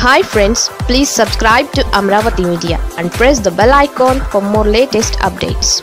hi friends please subscribe to Amaravati media and press the bell icon for more latest updates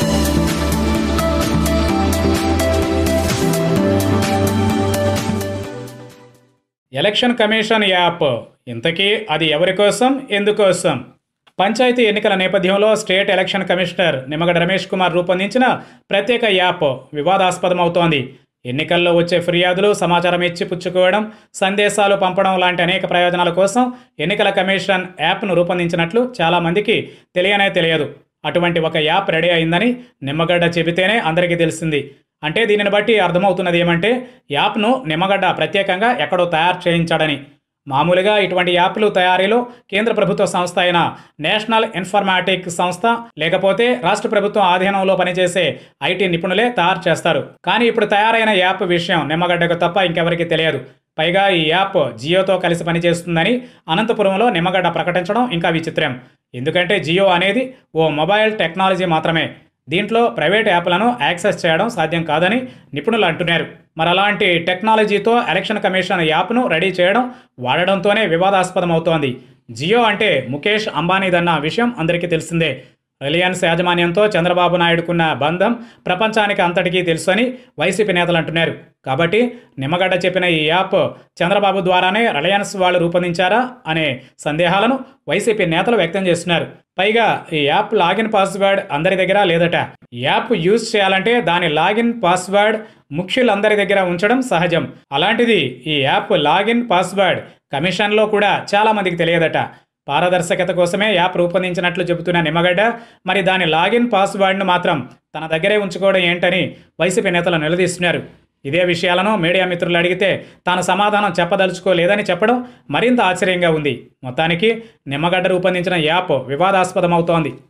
election commission app ఇంతకీ అది ఎవరి కోసం ఎందుకోసం పంచాయతీ ఎన్నికల నేపథ్యంలో state election commissioner Nimmagadda Ramesh Kumar రూపొందించిన ప్రత్యేక యాప్ వివాదాస్పదమవుతోంది ఎన్నికల్లో వచ్చే ఫిర్యాదులు సమాచారం ఇచ్చి పుచ్చుకోవడం సందేశాలు పంపడం లాంటి అనేక ప్రయోజనాల కోసం ఎన్నికల కమిషన్ యాప్ను రూపొందించినట్లు చాలామందికి తెలియనే తెలియదు అటువంటి ఒక యాప్ రెడీ అయిందని నిమ్మగడ్డ చెబితేనే అందరికీ తెలిసింది అంటే దీనిని బట్టి అర్థమవుతున్నది ఏమంటే యాప్ను నిమ్మగడ్డ ప్రత్యేకంగా ఎక్కడో తయారు చేయించాడని మామూలుగా ఇటువంటి యాప్లు తయారీలో కేంద్ర ప్రభుత్వ సంస్థ అయిన నేషనల్ ఇన్ఫర్మాటిక్ సంస్థ లేకపోతే రాష్ట్ర ప్రభుత్వం ఆధీనంలో పనిచేసే ఐటీ నిపుణులే తయారు చేస్తారు కానీ ఇప్పుడు తయారైన యాప్ విషయం నిమ్మగడ్డకు తప్ప ఇంకెవరికి తెలియదు పైగా ఈ యాప్ జియోతో కలిసి పనిచేస్తుందని అనంతపురంలో నిమ్మగడ్డ ప్రకటించడం ఇంకా విచిత్రం ఎందుకంటే జియో అనేది ఓ మొబైల్ టెక్నాలజీ మాత్రమే దీంట్లో ప్రైవేట్ యాప్లను యాక్సెస్ చేయడం సాధ్యం కాదని నిపుణులు అంటున్నారు మరి అలాంటి టెక్నాలజీతో ఎలక్షన్ కమిషన్ యాప్ను రెడీ చేయడం వాడడంతోనే వివాదాస్పదమవుతోంది జియో అంటే ముఖేష్ అంబానీదన్న విషయం అందరికీ తెలిసిందే రిలయన్స్ యాజమాన్యంతో చంద్రబాబు నాయుడుకున్న బంధం ప్రపంచానికి అంతటికీ తెలుసు అని వైసీపీ నేతలు అంటున్నారు కాబట్టి నిమ్మగడ్డ చెప్పిన ఈ యాప్ చంద్రబాబు ద్వారానే రిలయన్స్ వాళ్ళు రూపొందించారా అనే సందేహాలను వైసీపీ నేతలు వ్యక్తం చేస్తున్నారు పైగా ఈ యాప్ లాగిన్ పాస్వర్డ్ అందరి దగ్గర లేదట ఈ యాప్ యూజ్ చేయాలంటే దాని లాగిన్ పాస్వర్డ్ ముఖ్యులందరి దగ్గర ఉంచడం సహజం అలాంటిది ఈ యాప్ లాగిన్ పాస్వర్డ్ కమిషన్లో కూడా చాలామందికి తెలియదట పారదర్శకత కోసమే యాప్ రూపొందించినట్లు చెబుతున్న నిమ్మగడ్డ మరి దాని లాగిన్ పాస్వర్డ్ను మాత్రం తన దగ్గరే ఉంచుకోవడం ఏంటని వైసీపీ నేతలు నిలదీస్తున్నారు ఇదే విషయాలను మీడియా మిత్రులు అడిగితే తాను సమాధానం చెప్పదలుచుకోలేదని చెప్పడం మరింత ఆశ్చర్యంగా ఉంది మొత్తానికి నిమ్మగడ్డ రూపొందించిన యాప్ వివాదాస్పదమవుతోంది